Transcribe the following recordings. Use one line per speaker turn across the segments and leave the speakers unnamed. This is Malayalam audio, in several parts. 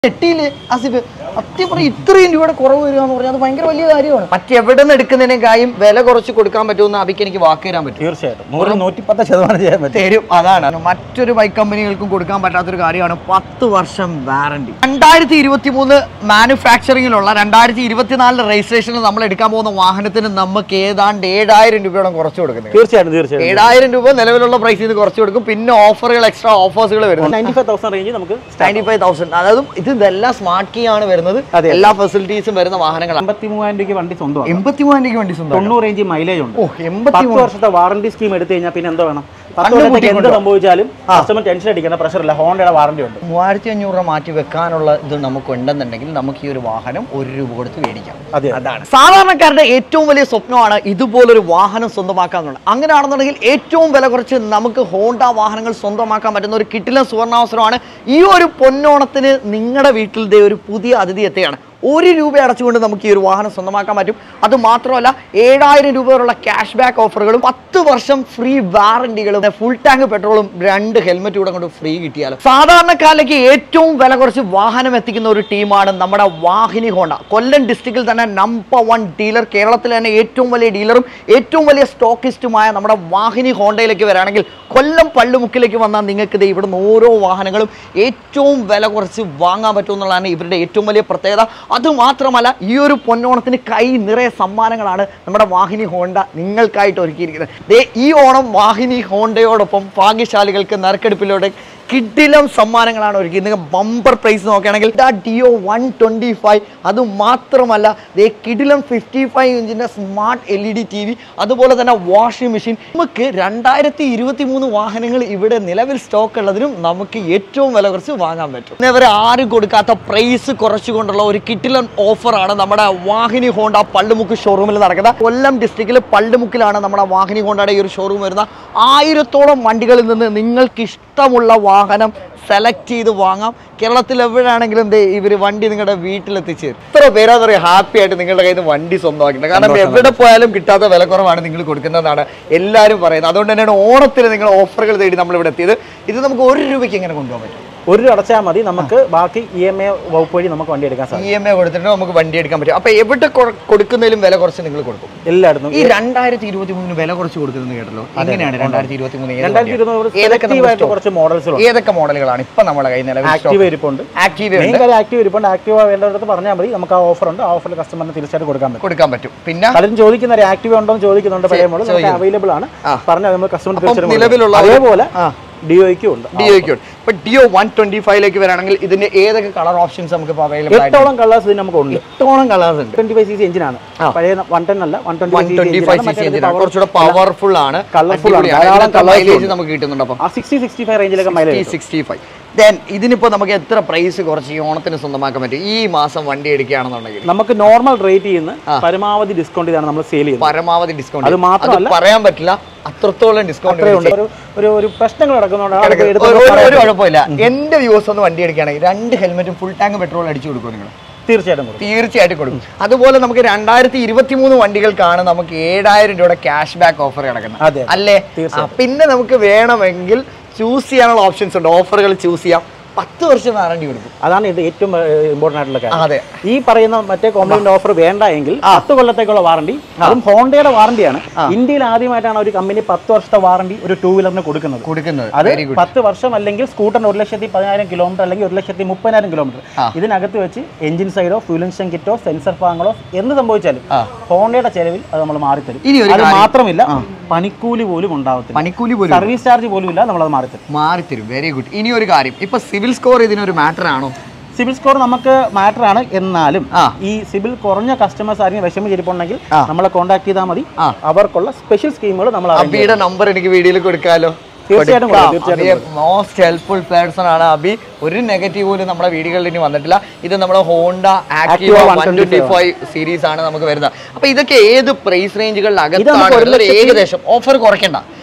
എട്ടിയില് അസിബ് സത്യം പറഞ്ഞ ഇത്രയും രൂപയുടെ കുറവ് വരിക എന്ന് പറഞ്ഞാൽ അത് ഭയങ്കര വലിയ കാര്യമാണ് മറ്റെവിടെ നിന്ന് എടുക്കുന്നതിനേക്കായും വില കുറച്ച് കൊടുക്കാൻ പറ്റുമെന്ന് അബിക്ക് എനിക്ക് വാക്ക് തരാൻ പറ്റും
തീർച്ചയായിട്ടും നൂറിൽ നൂറ്റിപ്പത്ത് ശതമാനം ചെയ്യാൻ പറ്റും
തരും അതാണ് മറ്റൊരു ബൈക്ക് കമ്പനികൾക്കും കൊടുക്കാൻ പറ്റാത്തൊരു കാര്യമാണ് പത്ത് വർഷം വാറണ്ടി രണ്ടായിരത്തി ഇരുപത്തി മൂന്ന് മാനുഫാക്ചറിങ്ങിലുള്ള രണ്ടായിരത്തി ഇരുപത്തിനാലിലെ രജിസ്ട്രേഷനിൽ നമ്മൾ എടുക്കാൻ പോകുന്ന വാഹനത്തിന് നമുക്ക് ഏതാണ്ട് ഏഴായിരം രൂപയോളം കുറച്ച് കൊടുക്കുന്നത്
തീർച്ചയായിട്ടും തീർച്ചയായിട്ടും
ഏഴായിരം രൂപ നിലവിലുള്ള പ്രൈസിൽ നിന്ന് കുറച്ച് കൊടുക്കും പിന്നെ ഓഫറുകൾ എക്സ്ട്രാ ഓഫേഴ്സുകൾ വരുന്നു
നയൻറ്റി ഫൈവ് തൗസൻഡ് റേഞ്ച് നമുക്ക്
നയൻറ്റി ഫൈവ് തൗസൻഡ് അതായത് ഇത് ഇതെല്ലാം സ്മാർട്ട് കീ ആണ് വരുന്നത്
അതെ.
എല്ലാ ഫെസിലിറ്റീസും വരുന്ന വാഹനങ്ങളാണ്
അമ്പത്തി മൂവായിരം രൂപയ്ക്ക് വണ്ടി സ്വന്തമാണ്
എൺപത്തി മൂവായിരം രൂപയ്ക്ക് വണ്ടി സ്വന്തം
തൊണ്ണൂറ് റേഞ്ച് മൈലേജ് ഉണ്ട്
ഓ എൺപത്തി
പത്ത് വർഷത്തെ വാറണ്ടി സ്കീം എടുത്തു കഴിഞ്ഞാൽ പിന്നെ എന്തോ വേണം പത്ത്
കണ്ണ്
വർഷത്തേക്ക് എന്ത്
പൂട്ടിക്കൊണ്ടോ?
സംഭവിച്ചാലും കസ്റ്റമർ ടെൻഷൻ അടിക്കേണ്ട പ്രഷറില്ല ഹോണ്ടയുടെ വാറണ്ടി ഉണ്ട്
മൂവായിരത്തി അഞ്ഞൂറ് രൂപ മാറ്റി വെക്കാനുള്ള ഇത് നമുക്ക് ഉണ്ടെന്നുണ്ടെങ്കിൽ നമുക്ക് ഈ ഒരു വാഹനം ഒരു രൂപ കൊടുത്ത് മേടിക്കാം
അതെ
അതാണ് സാധാരണക്കാരുടെ ഏറ്റവും വലിയ സ്വപ്നമാണ് ഇതുപോലൊരു വാഹനം സ്വന്തമാക്കാന്നുള്ളത് അങ്ങനെയാണെന്നുണ്ടെങ്കിൽ ഏറ്റവും വില കുറച്ച് നമുക്ക് ഹോണ്ട വാഹനങ്ങൾ സ്വന്തമാക്കാൻ പറ്റുന്ന ഒരു കിട്ടില സുവർണാവസരമാണ് ഈ ഒരു പൊന്നോണത്തിന് നിങ്ങളുടെ വീട്ടിൽ ദേ ഒരു പുതിയ അതിഥി എത്തുകയാണ് ഒരു രൂപ അടച്ചുകൊണ്ട് നമുക്ക് ഈ ഒരു വാഹനം സ്വന്തമാക്കാൻ പറ്റും അത് മാത്രമല്ല ഏഴായിരം രൂപ വരെയുള്ള ക്യാഷ് ബാക്ക് ഓഫറുകളും പത്ത് വർഷം ഫ്രീ വാറണ്ടികളും ഫുൾ ടാങ്ക് പെട്രോളും രണ്ട് ഹെൽമെറ്റ് കൂടെ കൊണ്ട് ഫ്രീ കിട്ടിയാലും സാധാരണക്കാരിലേക്ക് ഏറ്റവും വില കുറച്ച് വാഹനം എത്തിക്കുന്ന ഒരു ടീമാണ് നമ്മുടെ വാഹിനി ഹോണ്ട കൊല്ലം ഡിസ്ട്രിക്റ്റിൽ തന്നെ നമ്പർ വൺ ഡീലർ കേരളത്തിലെ തന്നെ ഏറ്റവും വലിയ ഡീലറും ഏറ്റവും വലിയ സ്റ്റോക്കിസ്റ്റുമായ നമ്മുടെ വാഹിനി ഹോണ്ടയിലേക്ക് വരാണെങ്കിൽ കൊല്ലം പള്ളുമുക്കിലേക്ക് വന്നാൽ നിങ്ങൾക്ക് ഇത് ഇവിടുന്ന് ഓരോ വാഹനങ്ങളും ഏറ്റവും വില കുറച്ച് വാങ്ങാൻ പറ്റും എന്നുള്ളതാണ് ഇവരുടെ ഏറ്റവും വലിയ പ്രത്യേകത അതുമാത്രമല്ല ഈ ഒരു പൊന്നോണത്തിന് കൈ നിറയെ സമ്മാനങ്ങളാണ് നമ്മുടെ വാഹിനി ഹോണ്ട നിങ്ങൾക്കായിട്ട് ഒരുക്കിയിരിക്കുന്നത് ദേ ഈ ഓണം വാഹിനി ഹോണ്ടയോടൊപ്പം ഭാഗ്യശാലികൾക്ക് നറുക്കെടുപ്പിലൂടെ കിഡിലം സമ്മാനങ്ങളാണ് ഒരുക്കി നിങ്ങൾ ബമ്പർ പ്രൈസ് നോക്കുകയാണെങ്കിൽ ഡിയോ വൺ ട്വൻറ്റി ഫൈവ് അത് മാത്രമല്ല ദേ കിഡിലം ഫിഫ്റ്റി ഫൈവ് ഇഞ്ചിൻ്റെ smart L E D T V അതുപോലെ തന്നെ വാഷിംഗ് മെഷീൻ നമുക്ക് രണ്ടായിരത്തി ഇരുപത്തി മൂന്ന് വാഹനങ്ങൾ ഇവിടെ നിലവിൽ സ്റ്റോക്ക് ഉള്ളതിനും നമുക്ക് ഏറ്റവും വില കുറച്ച് വാങ്ങാൻ പറ്റും ഇന്നവരെ ആരും കൊടുക്കാത്ത പ്രൈസ് കുറച്ചുകൊണ്ടുള്ള ഒരു കിട്ടിലൻ ഓഫറാണ് നമ്മുടെ വാഹിനി ഹോണ്ട പള്ളുമുക്ക് ഷോറൂമിൽ നടക്കുന്നത് കൊല്ലം ഡിസ്ട്രിക്റ്റിൽ പള്ളുമുക്കിലാണ് നമ്മുടെ വാഹിനി ഹോണ്ടയുടെ ഈ ഒരു ഷോറൂം വരുന്ന ആയിരത്തോളം വണ്ടികളിൽ നിന്ന് നിങ്ങൾക്ക് ഇഷ്ടമുള്ള വാഹനം സെലക്ട് ചെയ്ത് വാങ്ങാം കേരളത്തിൽ എവിടെയാണെങ്കിലും ദേ ഇവർ വണ്ടി നിങ്ങളുടെ വീട്ടിലെത്തിച്ച് തരും എത്ര പേരാന്ന് പറയാം ഹാപ്പി ആയിട്ട് നിങ്ങളുടെ കയ്യിൽ നിന്ന് വണ്ടി സ്വന്തമാക്കുന്നത് കാരണം എവിടെ പോയാലും കിട്ടാത്ത വില കുറവാണ് നിങ്ങൾ കൊടുക്കുന്നതാണ് എല്ലാവരും പറയുന്നത് അതുകൊണ്ട് തന്നെയാണ് ഓണത്തിന് നിങ്ങൾ ഓഫറുകൾ തേടി നമ്മൾ ഇവിടെ എത്തിയത് ഇത് നമുക്ക് ഒരു രൂപയ്ക്ക് എങ്ങനെ കൊണ്ടുപോകാൻ പറ്റും
ഒരു രൂപ അടച്ചാൽ മതി നമുക്ക് ബാക്കി ഇ എം എ വകുപ്പ് വഴി നമുക്ക് വണ്ടി എടുക്കാൻ
ഇ
സാധിക്കും
എം ഐ കൊടുത്തിട്ട് നമുക്ക് വണ്ടി എടുക്കാൻ പറ്റും അപ്പൊ എവിടെ കൊ- കൊടുക്കുന്നതിലും വില കുറച്ച് നിങ്ങൾ കൊടുക്കും
എല്ലായിടത്തും
ഈ രണ്ടായിരത്തി ഇരുപത്തി മൂന്നിന് വില കുറച്ച് കൊടുക്കുന്നത് കേട്ടല്ലോ എങ്ങനെയാണ് രണ്ടായിരത്തി ഇരുപത്തി മൂന്ന്
രണ്ടായിരത്തി ഇരുപത്
ഏതൊക്കെ
സെലക്റ്റീവ് ആയിട്ട് കുറച്ച് മോഡൽസുകളുണ്ട്
ഏതൊക്കെ മോഡലുകളാണ് ഇപ്പൊ നമ്മുടെ കയ്യിൽ നിലവിൽ
ആക്റ്റീവ് ഇരിപ്പുണ്ട്
ആക്റ്റീവ്
മെയിൻ
ഉണ്ട്
കാര്യം ആക്റ്റീവ് ഇരിപ്പുണ്ട് ആക്റ്റീവ് വേണ്ടവരടുത്ത് പറഞ്ഞാൽ മതി നമുക്ക് ആ ഓഫർ ഉണ്ട് ആ ഓഫറിൽ കസ്റ്റമറിന് തീർച്ചയായിട്ടും കൊടുക്കാൻ പറ്റും
കൊടുക്കാൻ പറ്റും പിന്നെ
പലരും ചോദിക്കുന്ന ഒരു ആക്റ്റീവ് ഉണ്ടോ എന്ന് ചോദിക്കുന്നുണ്ട് പഴയ മോഡൽ നമുക്ക്
ചോദിക്കുന്നു.
അവൈലബിൾ ആണ്
ആ.
പറഞ്ഞാൽ നമ്മൾ കസ്റ്റമർ
അപ്പം
തീർച്ചയായിട്ടും
നിലവിലുള്ള
കൊടുക്കും.
ഒരു-
അതേപോലെ
ആ.
ഡിഒയ്ക്കും ഉണ്ട്
ഡിഒയ്ക്ക് ഇപ്പൊ ഡിഒ വൺ ട്വന്റി ഫൈവിലേക്ക് വരാണെങ്കിൽ ഇതിന്റെ ഏതൊക്കെ കളർ ഓപ്ഷൻസ് നമുക്ക് ഇപ്പൊ അവൈലബിൾ ആയിട്ട്
എട്ടോളം കളേഴ്സ് ഇതിന് നമുക്ക് ഉണ്ട്
എട്ടോളം കളേഴ്സ് ഉണ്ട്
ട്വന്റി ഫൈവ് സി സി എഞ്ചിനാണ് പഴയ വൺ ടെൻ അല്ല one
one twenty five C C എഞ്ചിനാണ് കുറച്ചുകൂടെ പവർഫുൾ ആണ്
Colourful ആണ്.
അടിപൊളിയാണ്.
ധാരാളം
ഇതിനകത്ത്
colours
മൈലേജ്
ഉണ്ട്.
നമുക്ക് കിട്ടുന്നുണ്ട് അപ്പം
ആ സിക്സ്റ്റി സിക്സ്റ്റി ഫൈവ് റേഞ്ചിലൊക്കെ മൈലേജ്
സിക്സ്റ്റി ഫൈവ് ദെൻ ഇതിനിപ്പോ നമുക്ക് എത്ര പ്രൈസ് കുറച്ച് ഈ ഓണത്തിന് സ്വന്തമാക്കാൻ പറ്റും ഈ മാസം വണ്ടി എടുക്കുകയാണെന്നുണ്ടെങ്കിൽ
നമുക്ക് നോർമൽ റേറ്റ് ചെയ്യുന്ന പരമാവധി ഡിസ്കൗണ്ട് ചെയ്താണ് നമ്മൾ സെയിൽ ചെയ്യുന്നത്
പരമാവധി ഡിസ്കൗണ്ട്
അത് മാത്രമല്ല-
പറയാൻ പറ്റില്ല അത്രത്തോളം ഡിസ്കൗണ്ട്
അത്രയുണ്ട് ഒരു ഒരു ഒരു പ്രശ്നങ്ങൾ നടക്കുന്നതുകൊണ്ടാണ് ആളുകൾ എടുത്ത്
ഒരു ഒരു
പറയുന്നത്.
കുഴപ്പമില്ല എന്റെ വ്യൂസ് ഒന്ന് വണ്ടി എടുക്കുകയാണെങ്കിൽ രണ്ട് ഹെൽമെറ്റും ഫുൾ ടാങ്ക് പെട്രോൾ അടിച്ചു കൊടുക്കും നിങ്ങൾ
തീർച്ചയായിട്ടും കൊടുക്കും.
തീർച്ചയായിട്ടും കൊടുക്കും അതുപോലെ നമുക്ക് രണ്ടായിരത്തി ഇരുപത്തി മൂന്ന് വണ്ടികൾക്കാണ് നമുക്ക് ഏഴായിരം രൂപയുടെ ക്യാഷ് ബാക്ക് ഓഫർ കിടക്കുന്നത്
അതെ.
അല്ലേ
തീർച്ചയായും.
ആ, പിന്നെ നമുക്ക് വേണമെങ്കിൽ ചൂസ് ചെയ്യാനുള്ള ഓപ്ഷൻസ് ഉണ്ട് ഓഫറുകൾ ചൂസ് ചെയ്യാം പത്ത് വർഷം വാറണ്ടി കൊടുക്കും
അതാണ് ഇത് ഏറ്റവും ഇമ്പോർട്ടൻ്റ് ആയിട്ടുള്ള
ആ,
കാര്യം
അതെ
ഈ പറയുന്ന മറ്റേ കോംപ്ലിമെന്റ് ഓഫർ വേണ്ട എങ്കിൽ പത്ത് കൊല്ലത്തേക്കുള്ള വാറണ്ടി അതും ഹോണ്ടയുടെ വാറണ്ടിയാണ് ഇന്ത്യയിൽ ആദ്യമായിട്ടാണ് ഒരു കമ്പനി പത്ത് വർഷത്തെ വാറണ്ടി ഒരു ടൂ വീലറിന് കൊടുക്കുന്നത്
കൊടുക്കുന്നത്
അത്
വെരി ഗുഡ്
പത്ത് വർഷം അല്ലെങ്കിൽ സ്കൂട്ടറിന് ഒരു ലക്ഷത്തി പതിനായിരം കിലോമീറ്റർ അല്ലെങ്കിൽ ഒരു ലക്ഷത്തി മുപ്പതിനായിരം കിലോമീറ്റർ
ആ.
ഇതിനകത്ത് വെച്ച് എഞ്ചിൻ സൈഡോ ഫ്യൂൽ ഇൻഷൻ കിറ്റോ സെൻസർ ഭാഗങ്ങളോ എന്ത് സംഭവിച്ചാലും
ആ.
ഹോണ്ടയുടെ ചെലവിൽ അത് നമ്മൾ മാറിത്തരും
ഇനി ഒരു
അത്
കാര്യം-
മാത്രമില്ല പണിക്കൂലി പോലും ഉണ്ടാവത്തില്ല
പണിക്കൂലി പോലും
സർവീസ് ചാർജ് പോലും ഇല്ല നമ്മളത് മാറിത്തരും
മാറിത്തരും വെരി ഗുഡ് ഇനി ഒരു കാര്യം ഇപ്പൊ സിവിൽ സ്കോർ ഇതിനൊരു മാറ്റർ ആണോ
സിബിൽ സ്കോർ നമുക്ക് മാറ്റർ ആണ് എന്നാലും
ആ.
ഈ സിബിൽ കുറഞ്ഞ കസ്റ്റമേഴ്സ് ആരെങ്കിലും വിഷമിച്ചിരിപ്പുണ്ടെങ്കിൽ
ആ.
നമ്മളെ കോൺടാക്ട് ചെയ്താൽ മതി
ആ.
അവർക്കുള്ള സ്പെഷ്യൽ സ്കീമുകൾ നമ്മൾ arrange ചെയ്യും.
അബിയുടെ നമ്പർ എനിക്ക് വീഡിയോയിൽ കൊടുക്കാലോ
തീർച്ചയായിട്ടും കൊടുക്കാം, തീർച്ചയായിട്ടും
മോസ്റ്റ് ഹെൽപ്ഫുൾ പേഴ്സൺ ആണ് അബി ഒരു നെഗറ്റീവ് പോലും നമ്മുടെ വീഡിയോകളിൽ ഇനി വന്നിട്ടില്ല ഇത് നമ്മുടെ Honda Activa
Activa
one twenty five series ആണ് നമുക്ക് വരുന്നത് അപ്പൊ ഇതൊക്കെ ഏത് പ്രൈസ് റേഞ്ചുകളിൽ
നമുക്ക്
അകത്താണ്
ഒരു
വരുന്നത്? ഒരു
ലക്ഷത്തി-
ഏകദേശം ഓഫർ കുറയ്ക്കണ്ട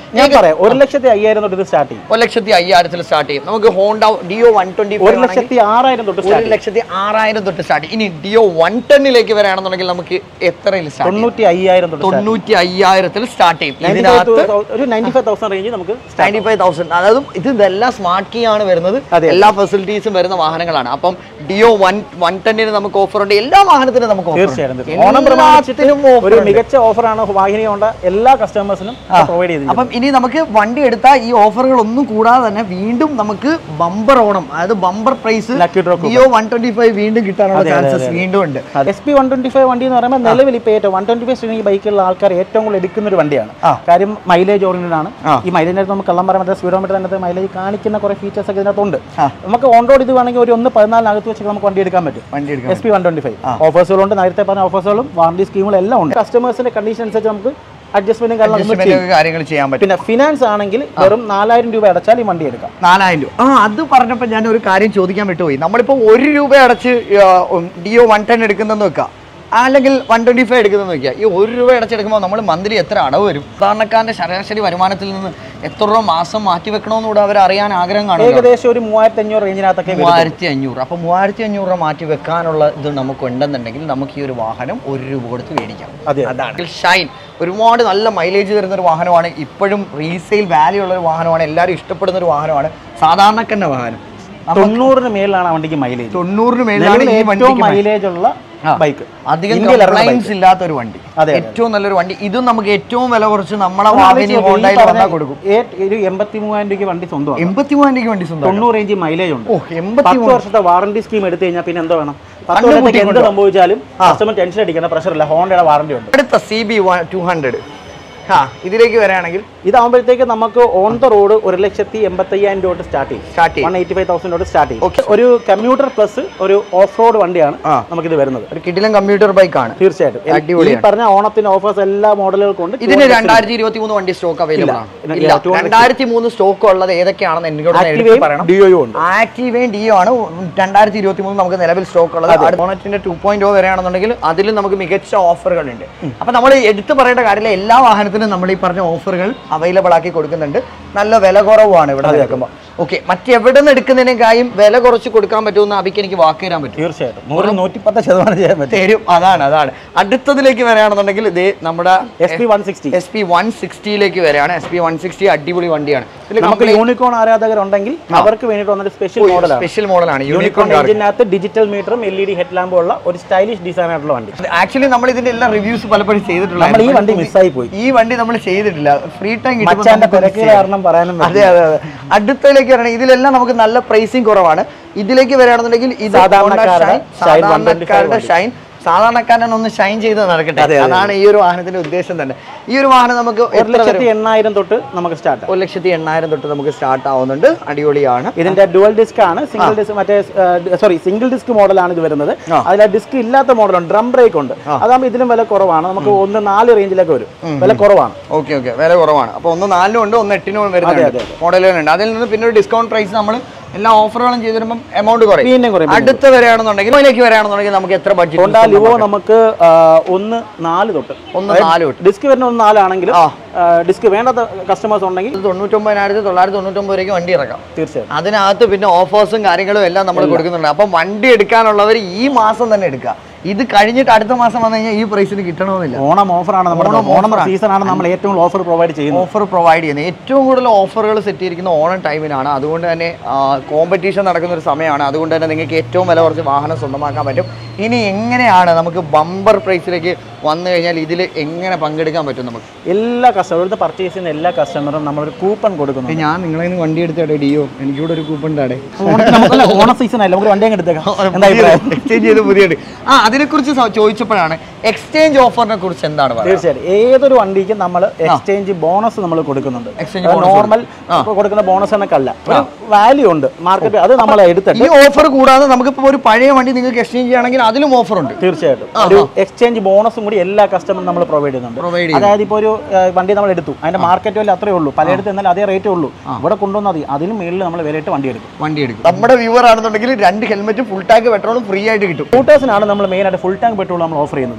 ഞാൻ പറയാം ഒരു ലക്ഷത്തി അയ്യായിരം തൊട്ട് ഇത് സ്റ്റാർട്ട് ചെയ്യും
ഒരു ലക്ഷത്തി അയ്യായിരത്തിൽ സ്റ്റാർട്ട് ചെയ്യും നമുക്ക് ഹോണ്ട ഡിയോ വൺ ട്വന്റി
ഒരു ലക്ഷത്തി ആറായിരം തൊട്ട്
ഒരു ലക്ഷത്തി ആറായിരം തൊട്ട് സ്റ്റാർട്ട് ചെയ്യും ഇനി ഡിയോ വൺ ടെന്നിലേക്ക് വരികയാണെന്നുണ്ടെങ്കിൽ നമുക്ക് എത്രയിൽ സ്റ്റാർട്ട് ചെയ്യും
തൊണ്ണൂറ്റി അയ്യായിരം തൊട്ട്
തൊണ്ണൂറ്റി അയ്യായിരത്തിൽ സ്റ്റാർട്ട് ചെയ്യും
95
ഇതിനകത്ത്
ഒരു നയൻറ്റി ഫൈവ് തൗസൻഡ് റേഞ്ച് നമുക്ക്
നയൻറ്റി ഫൈവ് തൗസൻഡ് അതായത് ഇത് ഇതെല്ലാം സ്മാർട്ട് കീ ആണ് വരുന്നത്
അതെ.
എല്ലാ ഫെസിലിറ്റീസും വരുന്ന വാഹനങ്ങളാണ് അപ്പം ഡിയോ വൺ വൺ ടെന്നിന് നമുക്ക് ഓഫർ ഉണ്ട് എല്ലാ വാഹനത്തിനും നമുക്ക് offer ഉണ്ട്.
തീർച്ചയായും തീർച്ചയായും. ഓണം പ്രമാണിച്ചിട്ട്
എല്ലാത്തിനും offer
ഒരു
ഉണ്ട്.
മികച്ച ഓഫറാണ് വാഹിനി കൊണ്ട് എല്ലാ കസ്റ്റമേഴ്സിനും പ്രൊവൈഡ് ചെയ്തിരിക്കുന്നത്
അപ്പം ഇനി നമുക്ക് വണ്ടി എടുത്താൽ ഈ ഓഫറുകൾ ഒന്നും കൂടാതെ തന്നെ വീണ്ടും നമുക്ക് ബമ്പർ ഓണം അതായത് bumper prize
Lucky draw
Dio one twenty five വീണ്ടും കിട്ടാനുള്ള ചാൻസസ് വീണ്ടും ഉണ്ട്
S P one twenty five വണ്ടി എന്ന് പറയുമ്പോൾ നിലവിൽ ഇപ്പോൾ ഏറ്റവും വൺ ട്വന്റി ഫൈവ് ശ്രേണി ബൈക്കുള്ള ആൾക്കാർ ഏറ്റവും കൂടുതൽ എടുക്കുന്ന ഒരു വണ്ടിയാണ്
ആ.
കാര്യം മൈലേജ് ഓറിയന്റഡ് ആണ്
ആ.
ഈ മൈലേജിനകത്ത് നമുക്ക് കള്ളം പറയാൻ പറ്റാത്ത സ്പീഡോമീറ്റർ അതിനകത്ത് മൈലേജ് കാണിക്കുന്ന കുറെ ഫീച്ചേഴ്സ് ഒക്കെ ഇതിനകത്തുണ്ട്
ആ.
നമുക്ക് ഓൺ റോഡ് ഇത് വേണമെങ്കിൽ ഒരു ഒന്ന് പതിനാലിനകത്ത് വെച്ച് നമുക്ക് വണ്ടി എടുക്കാൻ പറ്റും
വണ്ടി എടുക്കാം
S P one twenty five ഓഫേഴ്സുകളുണ്ട് നേരത്തെ പറഞ്ഞ ഓഫേഴ്സുകളും വാറണ്ടി സ്കീമുകളും എല്ലാം ഉണ്ട് കസ്റ്റമേഴ്സിന്റെ കണ്ടീഷൻ അനുസരിച്ച് നമുക്ക് അഡ്ജസ്റ്റ്മെന്റും കാര്യങ്ങളും നമ്മൾ ചെയ്യും
കാര്യങ്ങൾ ചെയ്യാൻ പറ്റും
പിന്നെ ഫിനാൻസ് ആണെങ്കിൽ വെറും നാലായിരം രൂപ അടച്ചാൽ ഈ വണ്ടി എടുക്കാം
നാലായിരം രൂപ ആ അത് പറഞ്ഞപ്പോൾ ഞാൻ ഒരു കാര്യം ചോദിക്കാൻ വിട്ടുപോയി നമ്മളിപ്പോൾ ഒരു രൂപ അടച്ച് ഡിയോ വൺ ടെൻ എടുക്കുന്നെന്ന് വെക്കാം അല്ലെങ്കിൽ വൺ ട്വൻറ്റി ഫൈവ് എടുക്കുന്നതെന്ന് വെക്കുക ഈ ഒരു രൂപ അടച്ചെടുക്കുമ്പോൾ നമ്മൾ മന്ത്ലി എത്ര അടവ് വരും സാധാരണക്കാരൻ്റെ ശരാശരി വരുമാനത്തിൽ നിന്ന് എത്ര രൂപ മാസം മാറ്റി വെക്കണമെന്ന് കൂടെ അവർ അറിയാൻ ആഗ്രഹം കാണും
ഏകദേശം ഒരു മൂവായിരത്തി അഞ്ഞൂറ് റേഞ്ചിനകത്തൊക്കെ വരും
മൂവായിരത്തി അഞ്ഞൂറ് അപ്പോൾ മൂവായിരത്തി അഞ്ഞൂറ് രൂപ മാറ്റി വെക്കാനുള്ള ഇത് നമുക്ക് ഉണ്ടെന്നുണ്ടെങ്കിൽ നമുക്ക് ഈ ഒരു വാഹനം ഒരു രൂപ കൊടുത്ത് മേടിക്കാം
അതെ.
അതാണ് ഷൈൻ ഒരുപാട് നല്ല മൈലേജ് തരുന്ന ഒരു വാഹനമാണ് ഇപ്പോഴും റീസെയിൽ വാല്യൂ ഉള്ള ഒരു വാഹനമാണ് എല്ലാവരും ഇഷ്ടപ്പെടുന്ന ഒരു വാഹനമാണ് സാധാരണക്കന്നെ വാഹനം
തൊണ്ണൂറിന് മേളിലാണ് ആ വണ്ടിക്ക് മൈലേജ്
തൊണ്ണൂറിന് മേലാണ്
നിലവിൽ
ഈ
ഏറ്റവും
വണ്ടിക്ക്
മൈലേജ് ഉള്ള
ആ.
ബൈക്ക്
അധികം
ഇന്ത്യയിൽ ഇറങ്ങുന്ന
കംപ്ലൈൻസ് ഇല്ലാത്ത ഒരു വണ്ടി
അതെ,
ഏറ്റവും നല്ലൊരു വണ്ടി ഇതും നമുക്ക് ഏറ്റവും വില കുറച്ച് നമ്മളെ വാഹനം ഹോണ്ടയിൽ വന്നാൽ കൊടുക്കും
ഒരു എൺപത്തി മൂവായിരം രൂപയ്ക്ക് വണ്ടി സ്വന്തമാണ്
എൺപത്തി മൂവായിരം രൂപയ്ക്ക് വണ്ടി സ്വന്തം
തൊണ്ണൂറ് റേഞ്ച് മൈലേജ് ഉണ്ട്
ഓ എൺപത്തി
പത്ത് വർഷത്തെ വാറണ്ടി സ്കീം എടുത്തു കഴിഞ്ഞാൽ പിന്നെ എന്തോ വേണം പത്ത്
കണ്ണ്
വർഷത്തേക്ക് എന്ത്
പൂട്ടിക്കൊണ്ടോ?
സംഭവിച്ചാലും കസ്റ്റമർ ടെൻഷൻ അടിക്കേണ്ട പ്രഷർ ഇല്ല ഹോണ്ടയുടെ വാറണ്ടി ഉണ്ട്
അടുത്ത സി ബി ടു ഹൺഡ്രഡ് ആ ഇതിലേക്ക് വരികയാണെങ്കിൽ
ഇതാകുമ്പോഴത്തേക്ക് നമുക്ക് ഓൺ ദ റോഡ് ഒരു ലക്ഷത്തി എൺപത്തി അയ്യായിരം രൂപ സ്റ്റാർട്ട് ചെയ്യും
സ്റ്റാർട്ട് ചെയ്യും
വൺ എയ്റ്റി ഫൈവ് തൗസൻഡ് തൊട്ട് സ്റ്റാർട്ട്
Okay.
ചെയ്യും ഒരു കമ്പ്യൂട്ടർ പ്ലസ് ഒരു ഓഫ് റോഡ് വണ്ടിയാണ്
ആ.
നമുക്കിത് വരുന്നത്
ഒരു കിടിലം കമ്പ്യൂട്ടർ ബൈക്കാണ്
തീർച്ചയായിട്ടും ഈ
അടിപൊളിയാണ്.
പറഞ്ഞ ഓണത്തിന് ഓഫേഴ്സ് എല്ലാ മോഡലുകൾക്കും ഉണ്ട്
ഇതിന് രണ്ടായിരത്തി ഇരുപത്തി മൂന്ന് വണ്ടി സ്റ്റോക്ക് അവൈലബിൾ ആണ്
ഇല്ല,
ഇല്ല
two hundred
രണ്ടായിരത്തി മൂന്ന് സ്റ്റോക്ക് ഉള്ളത് ഏതൊക്കെയാണെന്ന് എന്നോട് ഒന്ന് എടുത്ത്
ആക്ടിവയും
പറയണം
ഡിയോയും ഉണ്ട്
ആക്റ്റീവയും ഡിയോ ആണ് രണ്ടായിരത്തി ഇരുപത്തി മൂന്ന് നമുക്ക് നിലവിൽ സ്റ്റോക്ക് ഉള്ളത് ബോണറ്റിന്റെ ടു പോയിന്റ് ഓ വരെയാണെന്നുണ്ടെങ്കിൽ അതിലും നമുക്ക് മികച്ച ഓഫറുകൾ ഉണ്ട് അപ്പൊ നമ്മൾ എടുത്തു പറയേണ്ട കാര്യമില്ല എല്ലാ വാഹനത്തിനും നമ്മൾ ഈ പറഞ്ഞ ഓഫറുകൾ അവൈലബിൾ ആക്കി കൊടുക്കുന്നുണ്ട് നല്ല വില കുറവാണ് ഇവിടെ നിൽക്കുമ്പോൾ ഓക്കെ മറ്റെവിടെ നിന്ന് എടുക്കുന്നതിനേക്കായും വില കുറച്ച് കൊടുക്കാൻ പറ്റുമെന്ന് അവിക്ക് എനിക്ക് വാക്ക് തരാൻ പറ്റും
തീർച്ചയായിട്ടും നൂറിൽ നൂറ്റിപ്പത്ത് ശതമാനം ചെയ്യാൻ പറ്റും
തരും അതാണ് അതാണ് അടുത്തതിലേക്ക് വരികയാണെന്നുണ്ടെങ്കിൽ ഇത് നമ്മുടെ
S P one sixty
S P one സിക്സ്റ്റിയിലേക്ക് വരികയാണ് എസ് പി വൺ സിക്സ്റ്റി അടിപൊളി വണ്ടിയാണ് ഇതിൽ
നമുക്ക് യൂണിക്കോൺ ആരാധകരുണ്ടെങ്കിൽ അവർക്ക് വേണ്ടിയിട്ട് വന്നൊരു സ്പെഷ്യൽ മോഡലാണ്
സ്പെഷ്യൽ മോഡലാണ്
യൂണിക്കോൺ
യൂണിക്കോൺ
എഞ്ചിനകത്ത് ഡിജിറ്റൽ മീറ്ററും എൽ ഇ ഡി ഹെഡ് ലാമ്പും ഉള്ള ഒരു സ്റ്റൈലിഷ് ഡിസൈൻ ആയിട്ടുള്ള വണ്ടി
ആക്ച്വലി നമ്മൾ ഇതിന്റെ എല്ലാ റിവ്യൂസ് പലപ്പോഴും ചെയ്തിട്ടുള്ള
നമ്മൾ ഈ വണ്ടി മിസ്സായി പോയി
ഈ വണ്ടി നമ്മൾ ചെയ്തിട്ടില്ല ഫ്രീ ടൈം
മച്ചാന്റെ തിരക്ക് കാരണം പറയാനും
അതെ അതെ അതെ അടുത്തതിലേക്ക് വരണം ഇതിലെല്ലാം നമുക്ക് നല്ല പ്രൈസിങ് കുറവാണ് ഇതിലേക്ക് വരികയാണെന്നുണ്ടെങ്കിൽ ഇത്
സാധാരണക്കാരുടെ
Honda
Shine
Shine,
125
സാധാരണക്കാരുടെ ഷൈൻ സാധാരണക്കാരൻ ഒന്ന് ഷൈൻ ചെയ്ത് നടക്കട്ടെ
അതെ, അതെ.
അതാണ് ഈ ഒരു വാഹനത്തിന്റെ ഉദ്ദേശം തന്നെ ഈ ഒരു വാഹനം നമുക്ക്
ഒരു
എത്ര
ലക്ഷത്തി
വരും?
എണ്ണായിരം തൊട്ട് നമുക്ക് സ്റ്റാർട്ട്
ഒരു ലക്ഷത്തി എണ്ണായിരം തൊട്ട് നമുക്ക് സ്റ്റാർട്ട് ആവുന്നുണ്ട് അടിപൊളിയാണ്
ഇതിന്റെ ഡുവൽ ഡിസ്ക് ആണ് സിംഗിൾ ഡിസ്ക് മറ്റേ സോറി സിംഗിൾ ഡിസ്ക് മോഡലാണ് ഇത് വരുന്നത്
ആ.
അതിൽ ഡിസ്ക് ഇല്ലാത്ത മോഡലുണ്ട് ഡ്രം ബ്രേക്ക് ഉണ്ട് അതാകുമ്പോൾ ഇതിലും വില കുറവാണ് നമുക്ക് ഒന്ന് നാല് റേഞ്ചിലൊക്കെ വരും വില കുറവാണ്
ഓക്കെ ഓക്കെ വില കുറവാണ് അപ്പോൾ ഒന്ന് നാലിനും ഉണ്ട് ഒന്ന് എട്ടിനും
അതെ,
വരുന്നുണ്ട്
അതെ.
മോഡലുകളുണ്ട് അതിൽ നിന്ന് പിന്നെ ഒരു ഡിസ്കൗണ്ട് പ്രൈസ് നമ്മൾ എല്ലാ ഓഫറുകളും ചെയ്ത് വരുമ്പോൾ എമൗണ്ട് കുറയും
വീണ്ടും കുറയും
അടുത്ത് വരികയാണെന്നുണ്ടെങ്കിൽ ഇതിലേക്ക് വരികയാണെന്നുണ്ടെങ്കിൽ നമുക്ക് എത്ര
ഹോണ്ട
ബഡ്ജറ്റ്
ലിവോ നമുക്ക് ആ, ഒന്ന് നാല് തൊട്ട്
ഒന്ന് നാല് തൊട്ട്
ഡിസ്ക് വരുന്ന ഒന്ന് നാലാണെങ്കിലും
ആ.
ഡിസ്ക് വേണ്ടാത്ത കസ്റ്റമേഴ്സ് ഉണ്ടെങ്കിൽ
തൊണ്ണൂറ്റൊമ്പതിനായിരത്തി തൊള്ളായിരത്തി തൊണ്ണൂറ്റൊമ്പത് രൂപയ്ക്ക് വണ്ടി ഇറക്കാം
തീർച്ചയായും
അതിനകത്ത് പിന്നെ ഓഫേഴ്സും കാര്യങ്ങളും എല്ലാം നമ്മൾ കൊടുക്കുന്നുണ്ട് അപ്പം വണ്ടി എടുക്കാനുള്ളവർ ഈ മാസം തന്നെ എടുക്കുക ഇത് കഴിഞ്ഞിട്ട് അടുത്ത മാസം വന്നു കഴിഞ്ഞാൽ ഈ പ്രൈസിന് കിട്ടണമെന്നില്ല
ഓണം ഓഫറാണ് നമ്മുടെ
ഓണം
ഓണം
offer ആണ്.
സീസൺ ആണ് നമ്മൾ ഏറ്റവും കൂടുതൽ ഓഫർ പ്രൊവൈഡ് ചെയ്യുന്നത്
ഓഫർ പ്രൊവൈഡ് ചെയ്യുന്നത് ഏറ്റവും കൂടുതൽ ഓഫറുകൾ സെറ്റ് ചെയ്തിരിക്കുന്ന ഓണം ടൈമിനാണ് അതുകൊണ്ട് തന്നെ കോമ്പറ്റീഷൻ നടക്കുന്ന ഒരു സമയമാണ് അതുകൊണ്ട് തന്നെ നിങ്ങൾക്ക് ഏറ്റവും വില കുറച്ച് വാഹനം സ്വന്തമാക്കാൻ പറ്റും ഇനി എങ്ങനെയാണ് നമുക്ക് ബമ്പർ പ്രൈസിലേക്ക് വന്നു കഴിഞ്ഞാൽ ഇതിൽ എങ്ങനെ പങ്കെടുക്കാൻ പറ്റും നമുക്ക്
എല്ലാ കസ്റ്റമർ ഇവിടുത്തെ പർച്ചേസ് ചെയ്യുന്ന എല്ലാ കസ്റ്റമറും നമ്മളൊരു കൂപ്പൺ കൊടുക്കുന്നു
ഞാൻ നിങ്ങളെ വണ്ടി എടുത്തേടെ ഡിയോ എനിക്കിവിടെ ഒരു കൂപ്പൺ ഉണ്ടാടെ
ഓണത്തിന് നമുക്കല്ല ഓണ സീസൺ അല്ല നമുക്ക് വണ്ടി അങ്ങ് എടുത്തേക്കാം എന്താ അഭിപ്രായം
എക്സ്ചേഞ്ച് ചെയ്ത് പുതിയത് ആ അതിനെക്കുറിച്ച് സ- ചോദിച്ചപ്പോഴാണ് എക്സ്ചേഞ്ച് ഓഫറിനെ കുറിച്ച് എന്താണ് പറയുക
തീർച്ചയായും ഏതൊരു വണ്ടിക്കും നമ്മൾ എക്സ്ചേഞ്ച് ബോണസ് നമ്മൾ കൊടുക്കുന്നുണ്ട്
Exchange
നോർമൽ കൊടുക്കുന്ന ബോണസ് എന്നൊക്കെ ഒരു വാല്യൂ ഉണ്ട് മാർക്കറ്റ് അത് നമ്മൾ എടുത്തിട്ട്
ഈ ഓഫർ കൂടാതെ നമുക്കിപ്പോൾ ഒരു പഴയ വണ്ടി നിങ്ങൾക്ക് എക്സ്ചേഞ്ച് ചെയ്യുകയാണെങ്കിൽ അതിലും ഓഫർ ഉണ്ട്
തീർച്ചയായിട്ടും ഒരു എക്സ്ചേഞ്ച് ബോണസും കൂടി എല്ലാ കസ്റ്റമറും നമ്മൾ പ്രൊവൈഡ് ചെയ്യുന്നുണ്ട്
പ്രൊവൈഡ് ചെയ്യും
അതായത് ഇപ്പോൾ ഒരു ആ, വണ്ടി നമ്മൾ എടുത്തു അതിന്റെ മാർക്കറ്റ് വില അത്രേ ഉള്ളൂ പലയിടത്ത് എന്നാൽ അതേ റേറ്റേ ഉള്ളൂ ഇവിടെ കൊണ്ടുവന്നാൽ മതി അതിന് മേളിൽ നമ്മൾ വിലയിട്ട് വണ്ടി എടുക്കും
വണ്ടി എടുക്കും നമ്മുടെ വ്യൂവർ ആണെന്നുണ്ടെങ്കിൽ രണ്ട് ഹെൽമെറ്റ് ഫുൾ ടാങ്ക് പെട്രോളും ഫ്രീ ആയിട്ട് കിട്ടും
സ്കൂട്ടേഴ്സിനാണ് നമ്മൾ മെയിൻ ആയിട്ട് ഫുൾ ടാങ്ക് പെട്രോൾ നമ്മൾ ഓഫർ ചെയ്യുന്നത്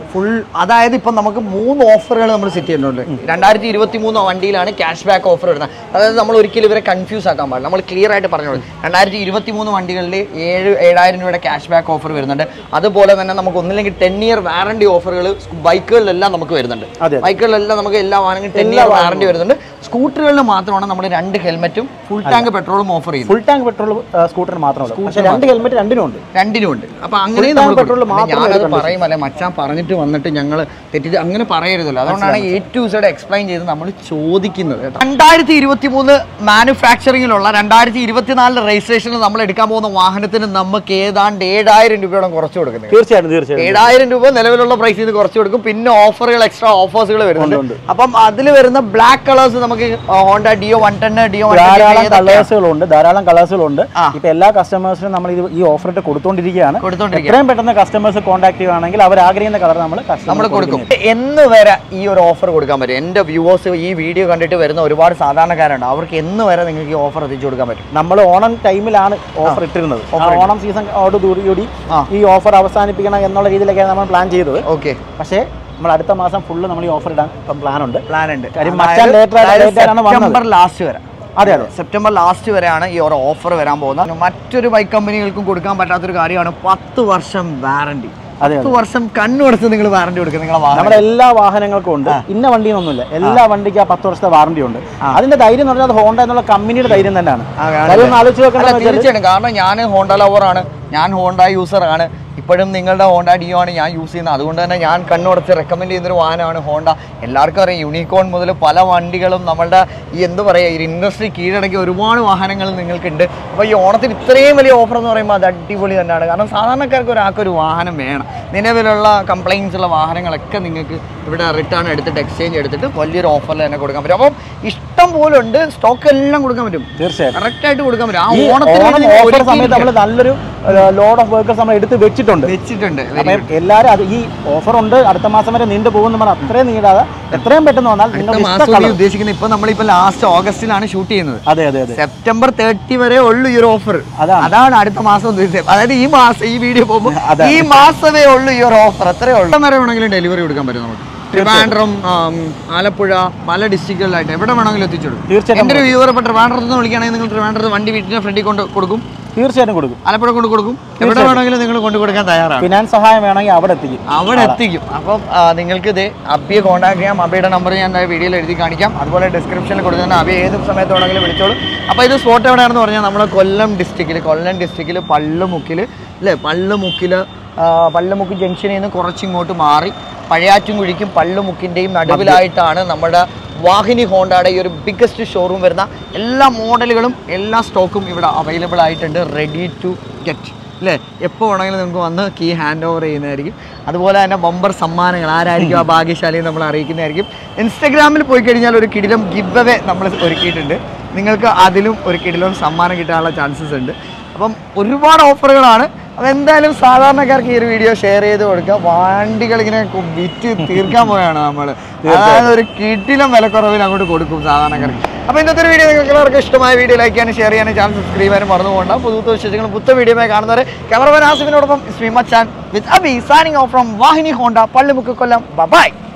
ഫുൾ അതായത് ഇപ്പം നമുക്ക് മൂന്ന് ഓഫറുകൾ നമ്മൾ സെറ്റ് ചെയ്യുന്നുണ്ട് രണ്ടായിരത്തി ഇരുപത്തി മൂന്ന് വണ്ടിയിലാണ് ക്യാഷ് ബാക്ക് ഓഫർ വരുന്നത് അതായത് നമ്മൾ ഒരിക്കലും ഇവരെ കൺഫ്യൂസ് ആക്കാൻ പാടില്ല നമ്മൾ ക്ലിയർ ആയിട്ട് പറഞ്ഞോളൂ രണ്ടായിരത്തി ഇരുപത്തി മൂന്ന് വണ്ടികളിൽ ഏഴ് ഏഴായിരം രൂപയുടെ ക്യാഷ് ബാക്ക് ഓഫർ വരുന്നുണ്ട് അതുപോലെ തന്നെ നമുക്ക് ഒന്നില്ലെങ്കിൽ ടെൻ ഇയർ വാറണ്ടി ഓഫറുകൾ ബൈക്കുകളിലെല്ലാം നമുക്ക് വരുന്നുണ്ട്
അതെ.
ബൈക്കുകളിലെല്ലാം നമുക്ക് എല്ലാ വാഹനങ്ങളും ടെൻ ഇയർ വാറണ്ടി വരുന്നുണ്ട് സ്കൂട്ടറുകളിൽ മാത്രമാണ് നമ്മൾ രണ്ട് ഹെൽമെറ്റും ഫുൾ ടാങ്ക് പെട്രോളും ഓഫർ ചെയ്യുന്നത്
ഫുൾ ടാങ്ക് പെട്രോൾ സ്കൂട്ടറിന് മാത്രമേ ഉള്ളൂ പക്ഷേ രണ്ട് ഹെൽമെറ്റ് രണ്ടിനും ഉണ്ട്
രണ്ടിനും ഉണ്ട് അപ്പൊ അങ്ങനെ
Full
നമ്മൾ
tank petrol
കൊടുക്കും.
മാത്രം
ഞാനത്
ഒരു
പറയും അല്ലെ മച്ചാൻ പറഞ്ഞിട്ട് വന്നിട്ട് ഞങ്ങൾ തെറ്റിച്ച് അങ്ങനെ പറയരുതല്ലോ അതുകൊണ്ടാണ് എ ടു സൈഡ് എക്സ്പ്ലെയിൻ ചെയ്ത് നമ്മൾ ചോദിക്കുന്നത് കേട്ടോ. രണ്ടായിരത്തി ഇരുപത്തി മൂന്ന് മാനുഫാക്ചറിങ്ങിലുള്ള രണ്ടായിരത്തി ഇരുപത്തിനാലിലെ രജിസ്ട്രേഷനിൽ നമ്മൾ എടുക്കാൻ പോകുന്ന വാഹനത്തിന് നമുക്ക് ഏതാണ്ട് ഏഴായിരം രൂപയോളം കുറച്ച് കൊടുക്കുന്നത്
തീർച്ചയായിട്ടും തീർച്ചയായിട്ടും
ഏഴായിരം രൂപ നിലവിലുള്ള പ്രൈസിൽ നിന്ന് കുറച്ച് കൊടുക്കും പിന്നെ ഓഫറുകൾ എക്സ്ട്രാ ഓഫേഴ്സുകൾ
ഉണ്ട്,
വരുന്നുണ്ട്
ഉണ്ട്.
അപ്പം അതിൽ വരുന്ന ബ്ലാക്ക് കളേഴ്സ് നമുക്ക് Honda Dio one ten Dio one
ധാരാളം കളേഴ്സുകളുണ്ട് ധാരാളം കളേഴ്സുകളുണ്ട്
ആ.
ഇപ്പൊ എല്ലാ കസ്റ്റമേഴ്സിനും നമ്മൾ ഇത് ഈ ഓഫർ ഇട്ട് കൊടുത്തോണ്ടിരിക്കുകയാണ്
കൊടുത്തോണ്ടിരിക്കുക
എത്രയും പെട്ടെന്ന് കസ്റ്റമേഴ്സ് കോൺടാക്ട് ചെയ്യുകയാണെങ്കിൽ അവർ ആഗ്രഹിക്കുന്ന കളർ നമ്മൾ
നമ്മൾ കൊടുക്കും എന്ന് വരെ ഈ ഒരു ഓഫർ കൊടുക്കാൻ പറ്റും എൻ്റെ വ്യൂവേഴ്സ് ഈ വീഡിയോ കണ്ടിട്ട് വരുന്ന ഒരുപാട് സാധാരണക്കാരുണ്ട് അവർക്ക് എന്ന് വരെ നിങ്ങൾക്ക് ഈ ഓഫർ എത്തിച്ചു കൊടുക്കാൻ പറ്റും
നമ്മൾ ഓണം ടൈമിലാണ് ഓഫർ ഇട്ടിരുന്നത് ആ ഓണം സീസൺ കൂടി
ആ.
ഈ ഓഫർ അവസാനിപ്പിക്കണം എന്നുള്ള രീതിയിലൊക്കെയാണ് നമ്മൾ പ്ലാൻ ചെയ്തത്
ഓക്കെ
പക്ഷേ നമ്മൾ അടുത്ത മാസം ഫുള്ള് നമ്മൾ ഈ ഓഫർ ഇടാൻ ഇപ്പം പ്ലാൻ ഉണ്ട്
പ്ലാൻ ഉണ്ട്
കാര്യം മച്ചാൻ later ആയിട്ട് later ആണ് വന്നത്.
സെപ്റ്റംബർ ലാസ്റ്റ് വരെ
അതെ അതെ
സെപ്റ്റംബർ ലാസ്റ്റ് വരെയാണ് ഈ ഒരു ഓഫർ വരാൻ പോകുന്നത് മറ്റൊരു ബൈക്ക് കമ്പനികൾക്കും കൊടുക്കാൻ പറ്റാത്തൊരു കാര്യമാണ് പത്ത് വർഷം വാറണ്ടി
അതെ,
പത്ത് വർഷം കണ്ണുടച്ച് നിങ്ങൾ വാറണ്ടി കൊടുക്കുക നിങ്ങളെ വാഹനം
നമ്മുടെ എല്ലാ വാഹനങ്ങൾക്കും ഉണ്ട് ഇന്ന വണ്ടിയൊന്നുമില്ല എല്ലാ വണ്ടിക്കും ആ പത്ത് വർഷത്തെ വാറണ്ടി ഉണ്ട് അതിന്റെ ധൈര്യം എന്ന് പറഞ്ഞാൽ അത് ഹോണ്ട എന്നുള്ള കമ്പനിയുടെ ധൈര്യം തന്നെയാണ്
ആ, ആണ്.
കാര്യം ഒന്ന് ആലോചിച്ച്
അല്ല
നോക്കണം
തീർച്ചയായിട്ടും കാരണം ഞാൻ ഹോണ്ട ലവറാണ് ഞാൻ ഹോണ്ട യൂസറാണ് ഇപ്പോഴും നിങ്ങളുടെ ഹോണ്ട ഡിയോ ആണ് ഞാൻ യൂസ് ചെയ്യുന്നത് അതുകൊണ്ട് തന്നെ ഞാൻ കണ്ണുടച്ച് റെക്കമെൻഡ് ചെയ്യുന്നൊരു വാഹനമാണ് ഹോണ്ട എല്ലാവർക്കും അറിയാം യൂണിക്കോൺ മുതൽ പല വണ്ടികളും നമ്മളുടെ ഈ എന്ത് പറയുക ഈ ഇൻഡസ്ട്രി കീഴടക്കിയ ഒരുപാട് വാഹനങ്ങൾ നിങ്ങൾക്കുണ്ട് അപ്പോൾ ഈ ഓണത്തിന് ഇത്രയും വലിയ ഓഫർ എന്ന് പറയുമ്പോൾ അത് അടിപൊളി തന്നെയാണ് കാരണം സാധാരണക്കാർക്ക് ഒരാൾക്ക് ഒരു വാഹനം വേണം നിലവിലുള്ള കംപ്ലയിൻസ് ഉള്ള വാഹനങ്ങളൊക്കെ നിങ്ങൾക്ക് ഇവിടെ റിട്ടേൺ എടുത്തിട്ട് എക്സ്ചേഞ്ച് എടുത്തിട്ട് വലിയൊരു ഓഫറിൽ തന്നെ കൊടുക്കാൻ പറ്റും അപ്പം ഇഷ്ടം പോലെ ഉണ്ട് സ്റ്റോക്ക് എല്ലാം കൊടുക്കാൻ പറ്റും
തീർച്ചയായിട്ടും
കറക്റ്റ് ആയിട്ട് കൊടുക്കാൻ പറ്റും ആ
ഈ
ഓണത്തിന്
ഓണം
വേണ്ടി നിങ്ങൾ
ഓഫർ സമയത്ത്
ഒരുക്കിയിരിക്കുക.
നമ്മൾ നല്ലൊരു ലോഡ് ഓഫ് വർക്കേഴ്സ് നമ്മൾ എടുത്ത് വെച്ചിട്ടുണ്ട്
വെച്ചിട്ടുണ്ട്
അപ്പം എല്ലാവരും അത് ഈ ഓഫർ ഉണ്ട് അടുത്ത മാസം വരെ നീണ്ടു പോകുന്ന പറഞ്ഞാൽ അത്രയും നീടാതെ എത്രയും പെട്ടെന്ന് വന്നാൽ
അടുത്ത
നിങ്ങൾക്ക്
മാസം
ഇഷ്ടം
നീ ഉദ്ദേശിക്കുന്നത് ഇപ്പൊ നമ്മളിപ്പോ ലാസ്റ്റ് ഓഗസ്റ്റിലാണ് ഷൂട്ട് ചെയ്യുന്നത്
അതെ അതെ അതെ
സെപ്റ്റംബർ തേർട്ടി വരെ ഉള്ളു ഈ ഒരു ഓഫർ
അതാണ്.
അതാണ് അടുത്ത മാസം ഉദ്ദേശിച്ചത് അതായത് ഈ മാസം ഈ വീഡിയോ പോകുമ്പോൾ
അതാണ്.
ഈ മാസമേ ഉള്ളു ഈ ഒരു ഓഫർ അത്രേ ഉള്ളൂ എവിടെ വരെ വേണമെങ്കിലും ഡെലിവറി കൊടുക്കാൻ പറ്റും നമുക്ക് ട്രിവാൻഡ്രം ആം, ആലപ്പുഴ പല ഡിസ്ട്രിക്റ്റുകളിലായിട്ട് എവിടെ വേണമെങ്കിലും എത്തിച്ചു കൊടുക്കും
തീർച്ചയായിട്ടും
എൻ്റെ ഒരു വ്യൂവർ ഇപ്പോൾ ട്രിവാൻഡ്രത്ത് നിന്ന് വിളിക്കുകയാണെങ്കിൽ നിങ്ങൾ ട്രിവാൻഡ്രത്ത് വണ്ടി വീട്ടിൻ്റെ ഫ്രണ്ടിൽ കൊണ്ട് കൊടുക്കും
തീർച്ചയായിട്ടും കൊടുക്കും
ആലപ്പുഴ കൊണ്ട് കൊടുക്കും എവിടെ വേണമെങ്കിലും നിങ്ങൾ കൊണ്ടു കൊടുക്കാൻ തയ്യാറാണ്
ഫിനാൻസ് സഹായം വേണമെങ്കിൽ അവിടെ എത്തിക്കും
അവിടെ എത്തിക്കും അപ്പം ആ, നിങ്ങൾക്ക് ഇത് അബിയെ കോൺടാക്ട് ചെയ്യാം അബിയുടെ നമ്പർ ഞാൻ വീഡിയോയിൽ എഴുതി കാണിക്കാം അതുപോലെ ഡിസ്ക്രിപ്ഷനിൽ കൊടുക്കുന്ന അബി ഏത് സമയത്ത് വേണമെങ്കിലും വിളിച്ചോളൂ അപ്പോൾ ഇത് സ്പോട്ട് എവിടെയാണെന്ന് പറഞ്ഞാൽ നമ്മുടെ കൊല്ലം ഡിസ്ട്രിക്റ്റിൽ കൊല്ലം ഡിസ്ട്രിക്റ്റിൽ പള്ളുമുക്കിൽ അല്ലേ പള്ളുമുക്കിൽ പള്ളുമുക്ക് ജംഗ്ഷനിൽ നിന്ന് കുറച്ചിങ്ങോട്ട് മാറി പഴയാറ്റുംകുഴിക്കും പള്ളുമുക്കിൻ്റെയും നടുവിലായിട്ടാണ് നമ്മുടെ വാഹിനി ഹോണ്ടയുടെ ഈ ഒരു ബിഗ്ഗസ്റ്റ് ഷോറൂം വരുന്ന എല്ലാ മോഡലുകളും എല്ലാ സ്റ്റോക്കും ഇവിടെ അവൈലബിൾ ആയിട്ടുണ്ട് റെഡി ടു ഗെറ്റ് അല്ലേ എപ്പോൾ വേണമെങ്കിലും നിങ്ങൾക്ക് വന്ന് കീ ഹാൻഡ് ഓവർ ചെയ്യുന്നതായിരിക്കും അതുപോലെ തന്നെ ബമ്പർ സമ്മാനങ്ങൾ ആരായിരിക്കും ആ ഭാഗ്യശാലി നമ്മൾ അറിയിക്കുന്നതായിരിക്കും ഇൻസ്റ്റഗ്രാമിൽ പോയി കഴിഞ്ഞാൽ ഒരു കിടിലം ഗിവ് അവേ നമ്മൾ ഒരുക്കിയിട്ടുണ്ട് നിങ്ങൾക്ക് അതിലും ഒരു കിടിലം സമ്മാനം കിട്ടാനുള്ള ചാൻസസ് ഉണ്ട് അപ്പം ഒരുപാട് ഓഫറുകളാണ് അതെന്തായാലും സാധാരണക്കാർക്ക് ഈ ഒരു വീഡിയോ ഷെയർ ചെയ്ത് കൊടുക്കുക വണ്ടികൾ ഇങ്ങനെ കു- വിറ്റ് തീർക്കാൻ പോയാണ് നമ്മൾ അതായത് ഒരു കിടിലം വിലക്കുറവിൽ അങ്ങോട്ട് കൊടുക്കും സാധാരണക്കാർക്ക് അപ്പോൾ ഇന്നത്തെ ഒരു വീഡിയോ നിങ്ങൾക്ക് എല്ലാവർക്കും ഇഷ്ടമായ വീഡിയോ ലൈക്ക് ചെയ്യാനും ഷെയർ ചെയ്യാനും ചാനൽ സബ്സ്ക്രൈബ് ചെയ്യാനും മറന്നു പോകണ്ട പുതുത്ത വിശേഷങ്ങളും പുത്ത വീഡിയോമായി കാണുന്നവരെ ക്യാമറമാൻ ആസിഫിനോടൊപ്പം സ്മീമ ചാൻ with Abi signing off from Vahini Honda Pallimukku Kollam by